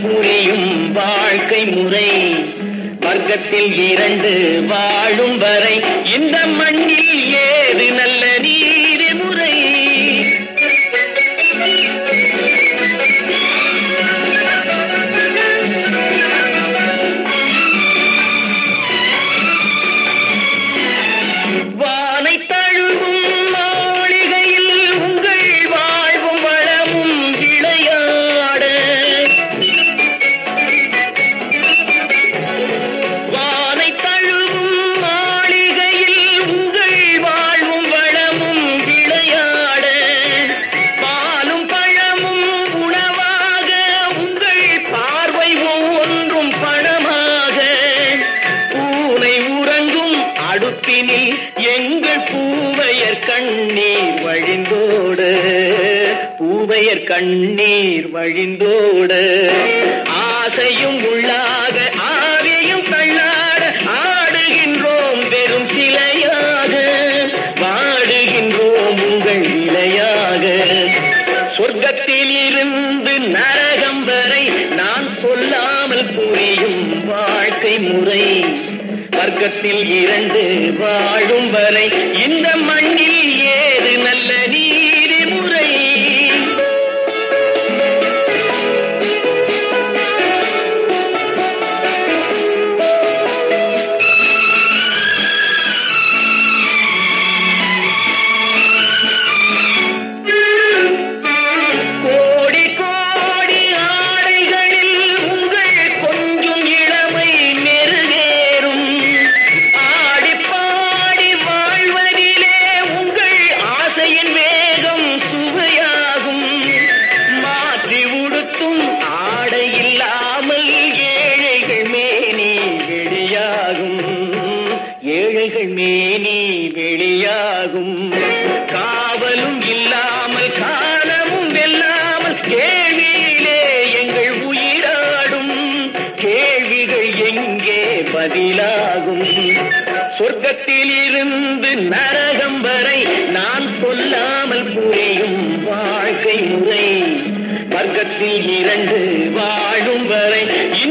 புரியும் வாழ்க்கை முறை வர்க்கத்தில் இரண்டு வாழும் வரை இந்த மண்ணில் ஏது நல்ல நீதி முறை வானை தழுவும் மாளிகையில் உங்கள் வாழ்வும் வளமும் விளையாட வானை தழுவும் மாளிகையில் உங்கள் வாழ்வும் வளமும் விளையாட பாலும் பழமும் உணவாக உங்கள் பார்வை ஒவ்வொன்றும் பணமாக பூனை உறங்கும் அடுப்பினில் எங்கள் பூவையர் கண்ணீர் வழிந்தோடு பூவையர் கண்ணீர் வழிந்தோடு ஆசையும் உள்ளாக ஆவியும் தள்ளாட ஆடுகின்றோம் வெறும் சிலையாக வாடுகின்றோம் உங்கள் இலையாக சொர்க்கத்தில் இருந்து நரகம் வரை நான் சொல்லாமல் புரியும் வாழ்க்கை முறை வர்க்கத்தில் இரண்டு வாழும் வரை இந்த மண்ணில் ஏது நல்ல நீதிமுறை கோடி கோடி ஆடைகளில் உங்கள் கொஞ்சம் இளமை மெருகேறும் ஆடி பாடி வாழ்வதிலே உங்கள் ஆசையின் வேகம் சுவையாகும் மாற்றி உடுத்தும் ஆடை இல்லாமல் ஏழைகள் மேனி வெளியாகும் ஏழைகள் மேனி வெளியாகும் காவலும் இல்லாமல் காலமும் வெல்லாமல் கேள்வியிலே எங்கள் உயிராடும் கேள்விகள் எங்கே பதிலாகும் சொர்க்கத்தில் இருந்து நரகம் வரை நான் சொல்லாமல் புரியும் வாழ்க்கை முறை வர்க்கத்தில் இரண்டு வாழும் வரை